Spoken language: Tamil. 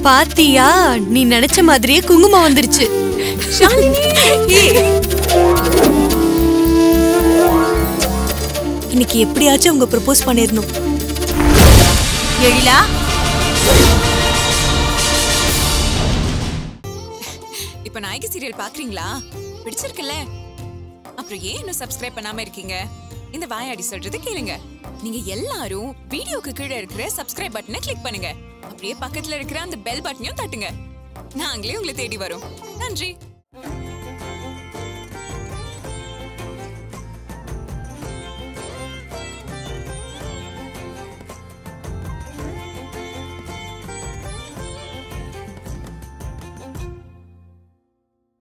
பாத்தியா நீ நினைச்ச மாதிரியே குங்குமம் வந்துருச்சு ஏய், இன்னைக்கு எப்படியாச்சும் அவங்க ப்ரப்போஸ் பண்ணிடணும் எழிலா இப்ப நாயகி சீரியல் பாக்குறீங்களா பிடிச்சிருக்குல்ல அப்புறம் ஏன் இன்னும் சப்ஸ்கிரைப் பண்ணாம இருக்கீங்க இந்த வாயாடி சொல்றது கேளுங்க நீங்க எல்லாரும் வீடியோக்கு கீழே இருக்கிற சப்ஸ்கிரைப் பட்டனை கிளிக் பண்ணுங்க அப்படியே பக்கத்துல இருக்கிற அந்த பெல் பட்டனையும் தட்டுங்க நாங்களே உங்களை தேடி வரோம் நன்றி